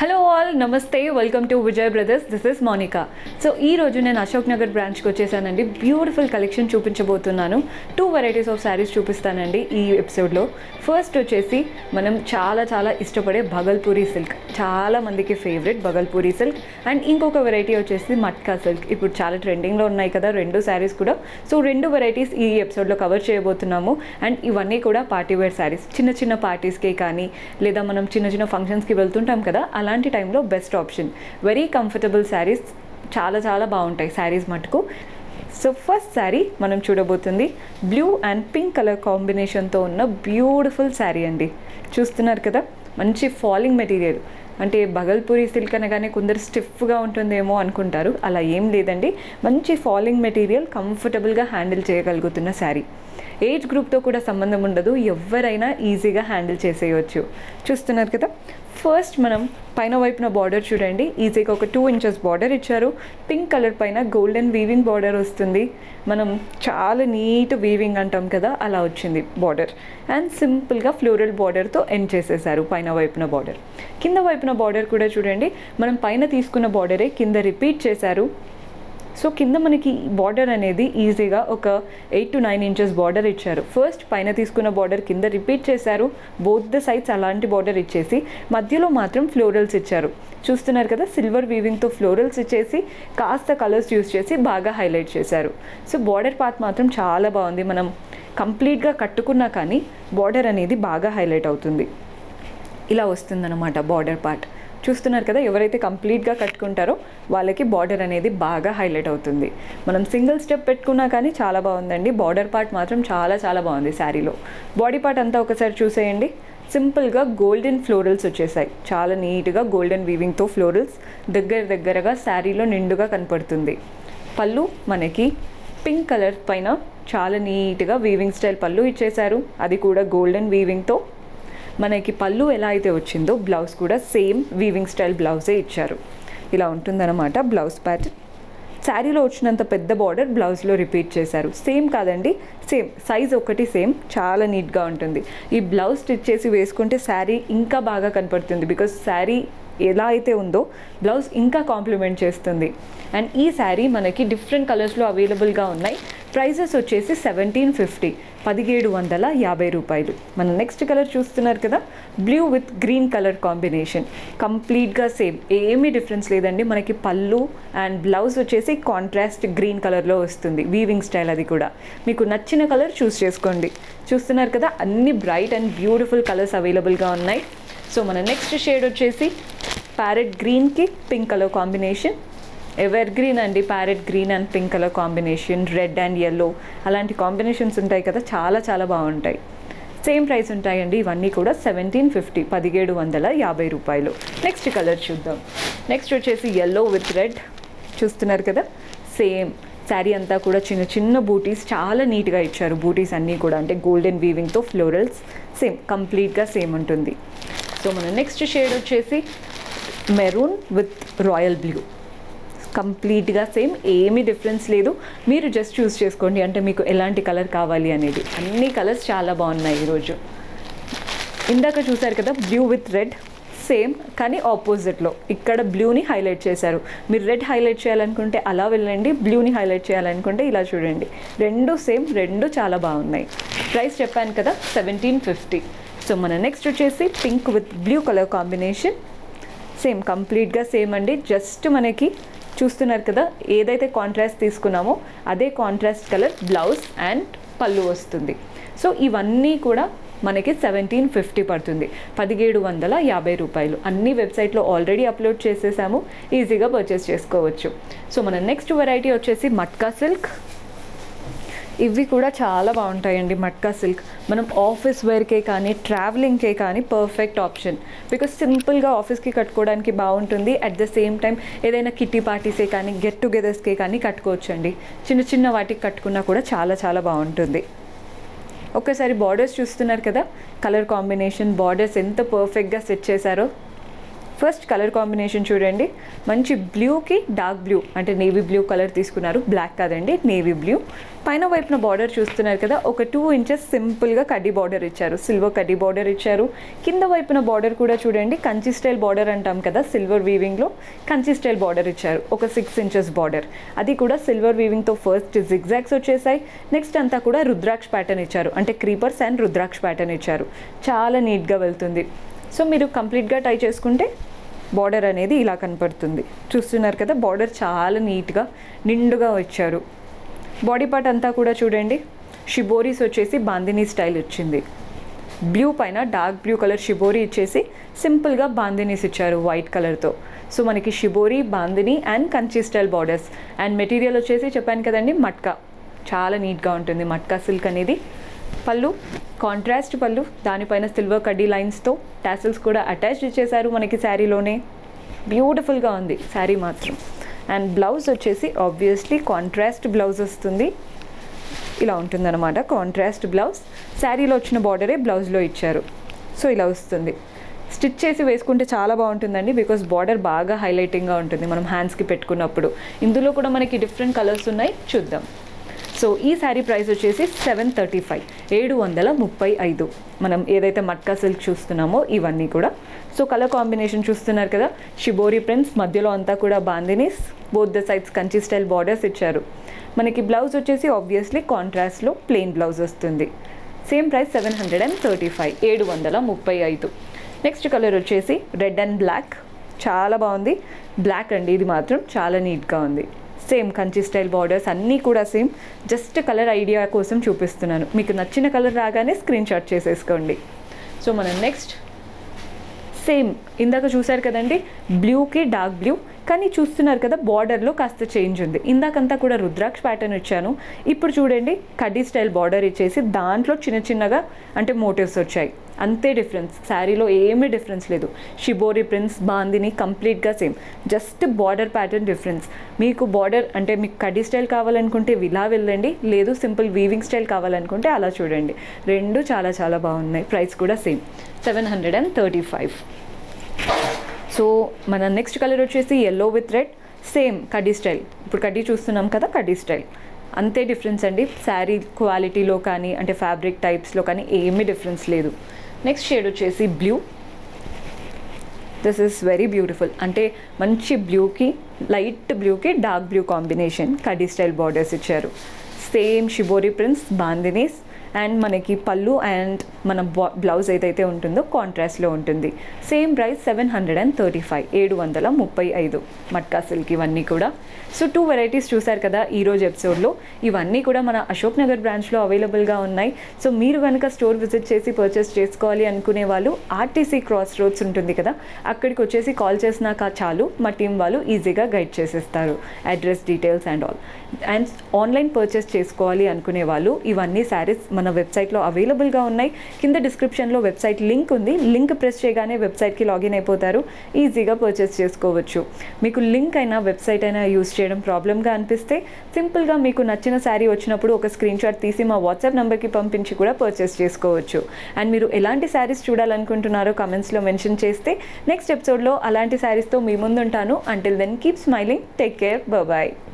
hello all నమస్తే welcome to Vijay Brothers this is Monika so ఈ రోజు నేను అశోక్ నగర్ బ్రాంచ్కి వచ్చేసానండి బ్యూటిఫుల్ కలెక్షన్ చూపించబోతున్నాను టూ వెరైటీస్ ఆఫ్ శారీస్ చూపిస్తానండి ఈ ఎపిసోడ్లో ఫస్ట్ వచ్చేసి మనం చాలా చాలా ఇష్టపడే భగల్పూరి సిల్క్ చాలా మందికి ఫేవరెట్ భగల్పూరి సిల్క్ అండ్ ఇంకొక వెరైటీ వచ్చేసి మట్కా సిల్క్ ఇప్పుడు చాలా ట్రెండింగ్లో ఉన్నాయి కదా రెండు శారీస్ కూడా సో రెండు వెరైటీస్ ఈ ఎపిసోడ్లో కవర్ చేయబోతున్నాము అండ్ ఇవన్నీ కూడా పార్టీ వేర్ శారీస్ చిన్న చిన్న పార్టీస్కి కానీ లేదా మనం చిన్న చిన్న ఫంక్షన్స్కి వెళ్తుంటాం కదా అలాంటి టైంలో best option very comfortable saris చాలా చాలా బాగుంటాయి శారీస్ మటుకు సో ఫస్ట్ శారీ మనం చూడబోతుంది బ్లూ అండ్ పింక్ కలర్ కాంబినేషన్తో ఉన్న బ్యూటిఫుల్ శారీ అండి చూస్తున్నారు కదా మంచి ఫాలింగ్ మెటీరియల్ అంటే బగల్పూరి సిల్క్ అనగానే కొందరు స్టిఫ్గా ఉంటుందేమో అనుకుంటారు అలా ఏం లేదండి మంచి ఫాలింగ్ మెటీరియల్ కంఫర్టబుల్గా హ్యాండిల్ చేయగలుగుతున్న శారీ ఏజ్ గ్రూప్తో కూడా సంబంధం ఉండదు ఎవరైనా ఈజీగా హ్యాండిల్ చేసేయచ్చు చూస్తున్నారు కదా ఫస్ట్ మనం పైన వైపున బార్డర్ చూడండి ఈజీగా ఒక టూ ఇంచెస్ బార్డర్ ఇచ్చారు పింక్ కలర్ పైన గోల్డెన్ వీవింగ్ బార్డర్ వస్తుంది మనం చాలా నీట్ వీవింగ్ అంటాం కదా అలా వచ్చింది బార్డర్ అండ్ సింపుల్గా ఫ్లోరల్ బార్డర్తో ఎండ్ చేసేసారు పైన వైపున బార్డర్ కింద వైపున బార్డర్ కూడా చూడండి మనం పైన తీసుకున్న బార్డరే కింద రిపీట్ చేశారు సో కింద మనకి బార్డర్ అనేది ఈజీగా ఒక eight to nine inches border ఇచ్చారు ఫస్ట్ పైన తీసుకున్న బార్డర్ కింద రిపీట్ చేశారు బోత్ ద సైడ్స్ అలాంటి బార్డర్ ఇచ్చేసి మధ్యలో మాత్రం ఫ్లోరల్స్ ఇచ్చారు చూస్తున్నారు కదా సిల్వర్ వీవింగ్తో ఫ్లోరల్స్ ఇచ్చేసి కాస్త కలర్స్ యూస్ చేసి బాగా హైలైట్ చేశారు సో బార్డర్ పార్ట్ మాత్రం చాలా బాగుంది మనం కంప్లీట్గా కట్టుకున్నా కానీ బార్డర్ అనేది బాగా హైలైట్ అవుతుంది ఇలా వస్తుందన్నమాట బార్డర్ పార్ట్ చూస్తున్నారు కదా ఎవరైతే కంప్లీట్గా కట్టుకుంటారో వాళ్ళకి బార్డర్ అనేది బాగా హైలైట్ అవుతుంది మనం సింగిల్ స్టెప్ పెట్టుకున్నా కానీ చాలా బాగుందండి బార్డర్ పార్ట్ మాత్రం చాలా చాలా బాగుంది శారీలో బాడీ పార్ట్ అంతా ఒకసారి చూసేయండి సింపుల్గా గోల్డెన్ ఫ్లోరల్స్ వచ్చేసాయి చాలా నీట్గా గోల్డెన్ వీవింగ్తో ఫ్లోరల్స్ దగ్గర దగ్గరగా శారీలో నిండుగా కనపడుతుంది పళ్ళు మనకి పింక్ కలర్ పైన చాలా నీట్గా వీవింగ్ స్టైల్ పళ్ళు ఇచ్చేశారు అది కూడా గోల్డెన్ వీవింగ్తో మనకి పళ్ళు ఎలా అయితే వచ్చిందో బ్లౌజ్ కూడా సేమ్ వీవింగ్ స్టైల్ బ్లౌజే ఇచ్చారు ఇలా ఉంటుందన్నమాట బ్లౌజ్ ప్యాటర్న్ శారీలో వచ్చినంత పెద్ద బార్డర్ బ్లౌజ్లో రిపీట్ చేశారు సేమ్ కాదండి సేమ్ సైజ్ ఒకటి సేమ్ చాలా నీట్గా ఉంటుంది ఈ బ్లౌజ్ స్టిచ్ చేసి వేసుకుంటే శారీ ఇంకా బాగా కనపడుతుంది బికాస్ శారీ ఎలా అయితే ఉందో బ్లౌజ్ ఇంకా కాంప్లిమెంట్ చేస్తుంది అండ్ ఈ శారీ మనకి డిఫరెంట్ కలర్స్లో అవైలబుల్గా ఉన్నాయి ప్రైజెస్ వచ్చేసి సెవెంటీన్ ఫిఫ్టీ పదిహేడు వందల యాభై రూపాయలు మన నెక్స్ట్ కలర్ చూస్తున్నారు కదా blue with green colour combination కంప్లీట్గా సేమ్ ఏమీ డిఫరెన్స్ లేదండి మనకి పళ్ళు అండ్ బ్లౌజ్ వచ్చేసి కాంట్రాస్ట్ గ్రీన్ కలర్లో వస్తుంది వీవింగ్ స్టైల్ అది కూడా మీకు నచ్చిన కలర్ చూస్ చేసుకోండి చూస్తున్నారు కదా అన్ని బ్రైట్ అండ్ బ్యూటిఫుల్ కలర్స్ అవైలబుల్గా ఉన్నాయి సో మన నెక్స్ట్ షేడ్ వచ్చేసి ప్యారెట్ గ్రీన్కి pink colour combination ever green అండి parrot green and pink colour combination red and yellow అలాంటి కాంబినేషన్స్ ఉంటాయి కదా చాలా చాలా బాగుంటాయి సేమ్ ప్రైస్ ఉంటాయండి ఇవన్నీ కూడా సెవెంటీన్ ఫిఫ్టీ పదిహేడు వందల యాభై రూపాయలు నెక్స్ట్ కలర్ చూద్దాం నెక్స్ట్ వచ్చేసి ఎల్లో విత్ రెడ్ చూస్తున్నారు కదా సేమ్ శారీ అంతా కూడా చిన్న చిన్న బూటీస్ చాలా నీట్గా ఇచ్చారు బూటీస్ అన్నీ కూడా అంటే గోల్డెన్ వీవింగ్తో ఫ్లోరల్స్ సేమ్ కంప్లీట్గా సేమ్ ఉంటుంది సో మన నెక్స్ట్ షేడ్ వచ్చేసి మెరూన్ విత్ రాయల్ బ్లూ కంప్లీట్గా సేమ్ ఏమీ డిఫరెన్స్ లేదు మీరు జస్ట్ చూస్ చేసుకోండి అంటే మీకు ఎలాంటి కలర్ కావాలి అనేది అన్ని కలర్స్ చాలా బాగున్నాయి ఈరోజు ఇందాక చూసారు కదా బ్లూ విత్ రెడ్ సేమ్ కానీ ఆపోజిట్లో ఇక్కడ బ్లూని హైలైట్ చేశారు మీరు రెడ్ హైలైట్ చేయాలనుకుంటే అలా వెళ్ళండి బ్లూని హైలైట్ చేయాలనుకుంటే ఇలా చూడండి రెండు సేమ్ రెండు చాలా బాగున్నాయి ప్రైస్ చెప్పాను కదా సెవెంటీన్ ఫిఫ్టీ సో మన నెక్స్ట్ వచ్చేసి pink with blue colour combination same కంప్లీట్గా సేమ్ అండి జస్ట్ మనకి చూస్తున్నారు కదా ఏదైతే కాంట్రాస్ట్ తీసుకున్నామో అదే కాంట్రాస్ట్ కలర్ బ్లౌజ్ అండ్ పళ్ళు వస్తుంది సో ఇవన్నీ కూడా మనకి సెవెంటీన్ ఫిఫ్టీ పడుతుంది పదిహేడు వందల యాభై రూపాయలు అన్ని వెబ్సైట్లో ఆల్రెడీ అప్లోడ్ చేసేసాము ఈజీగా పర్చేస్ చేసుకోవచ్చు సో మన నెక్స్ట్ వెరైటీ వచ్చేసి మట్కా సిల్క్ ఇవి కూడా చాలా బాగుంటాయండి మట్కా సిల్క్ మనం ఆఫీస్ వేర్కే కానీ ట్రావెలింగ్కే కానీ పర్ఫెక్ట్ ఆప్షన్ బికాస్ సింపుల్గా ఆఫీస్కి కట్టుకోవడానికి బాగుంటుంది అట్ ద సేమ్ టైం ఏదైనా కిట్టి పార్టీసే కానీ గెట్ టుగెదర్స్కే కానీ కట్టుకోవచ్చండి చిన్న చిన్న వాటికి కట్టుకున్నా కూడా చాలా చాలా బాగుంటుంది ఒక్కసారి బార్డర్స్ చూస్తున్నారు కదా కలర్ కాంబినేషన్ బార్డర్స్ ఎంత పర్ఫెక్ట్గా సెట్ చేశారో ఫస్ట్ కలర్ కాంబినేషన్ చూడండి మంచి బ్లూకి డార్క్ బ్లూ అంటే నేవీ బ్లూ కలర్ తీసుకున్నారు బ్లాక్ కాదండి నేవీ బ్లూ పైన వైపున బార్డర్ చూస్తున్నారు కదా ఒక టూ ఇంచెస్ సింపుల్గా కడ్డీ బార్డర్ ఇచ్చారు సిల్వర్ కడ్డీ బార్డర్ ఇచ్చారు కింద వైపున బార్డర్ కూడా చూడండి కంచి స్టైల్ బార్డర్ అంటాం కదా సిల్వర్ వీవింగ్లో కంచి స్టైల్ బార్డర్ ఇచ్చారు ఒక సిక్స్ ఇంచెస్ బార్డర్ అది కూడా సిల్వర్ వీవింగ్తో ఫస్ట్ జిగ్జాగ్స్ వచ్చేసాయి నెక్స్ట్ అంతా కూడా రుద్రాక్ష ప్యాటర్న్ ఇచ్చారు అంటే క్రీపర్స్ అండ్ రుద్రాక్ష ప్యాటర్న్ ఇచ్చారు చాలా నీట్గా వెళ్తుంది సో మీరు కంప్లీట్గా టై చేసుకుంటే బార్డర్ అనేది ఇలా కనపడుతుంది చూస్తున్నారు కదా బార్డర్ చాలా నీట్గా నిండుగా వచ్చారు బాడీ పార్ట్ అంతా కూడా చూడండి షిబోరీస్ వచ్చేసి బాందినీ స్టైల్ వచ్చింది బ్లూ పైన డార్క్ బ్లూ కలర్ షిబోరీ ఇచ్చేసి సింపుల్గా బాందినీస్ ఇచ్చారు వైట్ కలర్తో సో మనకి shibori bandhani and Kanchi style borders and material వచ్చేసి చెప్పాను కదండి మట్కా చాలా నీట్గా ఉంటుంది మట్కా సిల్క్ అనేది పళ్ళు కాంట్రాస్ట్ పళ్ళు దానిపైన సిల్వర్ కడ్డీ లైన్స్తో టాసిల్స్ కూడా అటాచ్ ఇచ్చేసారు మనకి శారీలోనే బ్యూటిఫుల్గా ఉంది శారీ మాత్రం అండ్ బ్లౌజ్ వచ్చేసి ఆబ్వియస్లీ కాంట్రాస్ట్ బ్లౌజ్ వస్తుంది ఇలా ఉంటుందన్నమాట కాంట్రాస్ట్ బ్లౌజ్ శారీలో వచ్చిన బార్డరే బ్లౌజ్లో ఇచ్చారు సో ఇలా వస్తుంది స్టిచ్ చేసి వేసుకుంటే చాలా బాగుంటుందండి బికాస్ బార్డర్ బాగా హైలైటింగ్గా ఉంటుంది మనం హ్యాండ్స్కి పెట్టుకున్నప్పుడు ఇందులో కూడా మనకి డిఫరెంట్ కలర్స్ ఉన్నాయి చూద్దాం సో ఈ శారీ ప్రైస్ వచ్చేసి సెవెన్ థర్టీ ఫైవ్ ఏడు వందల ముప్పై ఐదు మనం ఏదైతే మట్కా సిల్క్ చూస్తున్నామో ఇవన్నీ కూడా సో కలర్ కాంబినేషన్ చూస్తున్నారు కదా షిబోరి ప్రింట్స్ మధ్యలో అంతా కూడా bandhanis both the sides Kanchi style borders ఇచ్చారు మనకి బ్లౌజ్ వచ్చేసి ఆబ్వియస్లీ కాంట్రాస్ట్లో ప్లెయిన్ బ్లౌజ్ వస్తుంది same price seven hundred and thirty five ఏడు వందల ముప్పై ఐదు నెక్స్ట్ కలర్ వచ్చేసి రెడ్ అండ్ బ్లాక్ చాలా బాగుంది బ్లాక్ అండి ఇది మాత్రం చాలా నీట్గా ఉంది సేమ్ కంచి స్టైల్ బార్డర్స్ అన్నీ కూడా సేమ్ జస్ట్ కలర్ ఐడియా కోసం చూపిస్తున్నాను మీకు నచ్చిన కలర్ రాగానే స్క్రీన్ షాట్ చేసేసుకోండి సో మనం నెక్స్ట్ సేమ్ ఇందాక చూసారు కదండి బ్లూకి డార్క్ బ్లూ కానీ చూస్తున్నారు కదా బార్డర్లో కాస్త చేంజ్ ఉంది ఇందాకంతా కూడా రుద్రాక్ష ప్యాటర్న్ ఇచ్చాను ఇప్పుడు చూడండి కడ్డీ స్టైల్ బార్డర్ ఇచ్చేసి దాంట్లో చిన్న చిన్నగా అంటే మోటివ్స్ వచ్చాయి అంతే డిఫరెన్స్ శారీలో ఏమీ డిఫరెన్స్ లేదు షిబోరి ప్రింట్స్ బాందిని కంప్లీట్గా same just border pattern difference మీకు బార్డర్ అంటే మీకు కడ్డీ స్టైల్ కావాలనుకుంటే ఇలా వెళ్ళండి లేదు సింపుల్ వీవింగ్ స్టైల్ కావాలనుకుంటే అలా చూడండి రెండు చాలా చాలా బాగున్నాయి ప్రైస్ కూడా same seven hundred and thirty five so మన నెక్స్ట్ కలర్ వచ్చేసి ఎల్లో విత్ రెడ్ సేమ్ కడ్డీ స్టైల్ ఇప్పుడు కడ్డీ చూస్తున్నాం కదా కడ్డీ స్టైల్ అంతే డిఫరెన్స్ అండి శారీ క్వాలిటీలో కానీ అంటే ఫ్యాబ్రిక్ టైప్స్లో కానీ ఏమీ డిఫరెన్స్ లేదు నెక్స్ట్ షేడ్ వచ్చేసి blue this is very beautiful అంటే మంచి బ్లూకి లైట్ బ్లూకి డార్క్ బ్లూ కాంబినేషన్ కడ్డీ స్టైల్ బార్డర్స్ ఇచ్చారు same shibori prints bandhanis and మనకి పళ్ళు అండ్ మన బ్లౌజ్ ఏదైతే ఉంటుందో కాంట్రాస్ట్లో ఉంటుంది same price seven hundred and thirty five ఏడు వందల ముప్పై ఐదు మట్కా సిల్క్ ఇవన్నీ కూడా సో టూ వెరైటీస్ చూసారు కదా ఈరోజు ఎపిసోడ్లో ఇవన్నీ కూడా మన అశోక్ నగర్ బ్రాంచ్లో అవైలబుల్గా ఉన్నాయి సో మీరు కనుక స్టోర్ విజిట్ చేసి పర్చేస్ చేసుకోవాలి అనుకునే వాళ్ళు ఆర్టీసీ క్రాస్ రోడ్స్ ఉంటుంది కదా అక్కడికి వచ్చేసి కాల్ చేసినాక చాలు మా టీం వాళ్ళు ఈజీగా గైడ్ చేసేస్తారు address details and all and online purchase చేసుకోవాలి అనుకునే వాళ్ళు ఇవన్నీ శారీస్ మన వెబ్సైట్లో అవైలబుల్గా ఉన్నాయి కింద డిస్క్రిప్షన్లో వెబ్సైట్ లింక్ ఉంది లింక్ ప్రెస్ చేయగానే వెబ్సైట్కి లాగిన్ అయిపోతారు ఈజీగా పర్చేస్ చేసుకోవచ్చు మీకు లింక్ అయినా వెబ్సైట్ అయినా యూస్ చేయడం ప్రాబ్లమ్గా అనిపిస్తే సింపుల్గా మీకు నచ్చిన శారీ వచ్చినప్పుడు ఒక స్క్రీన్ షాట్ తీసి మా వాట్సాప్ నెంబర్కి పంపించి కూడా పర్చేస్ చేసుకోవచ్చు అండ్ మీరు ఎలాంటి శారీస్ చూడాలనుకుంటున్నారో కమెంట్స్లో మెన్షన్ చేస్తే నెక్స్ట్ ఎపిసోడ్లో అలాంటి శారీస్తో మీ ముందుంటాను until then keep smiling take care bye